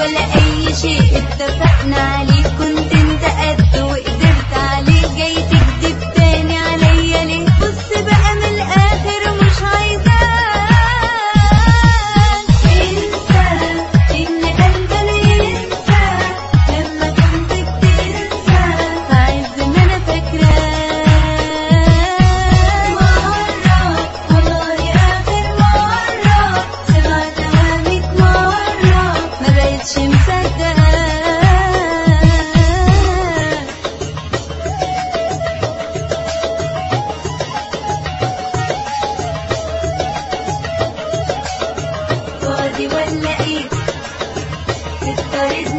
ولا اي شيء اتفقنا عليه كنت انت قد وقدرت عليه جاي تكذب تاني عليا ليه بص بقى من الاخر مش عايزاك انسى ان قلبي ينسى لما كنت بتنسى عايز ان انا فاكراك مرة والله اخر مرة سمعتها ميت مرة ما بقتش مصدقاك فاضي ولا ايه تضطر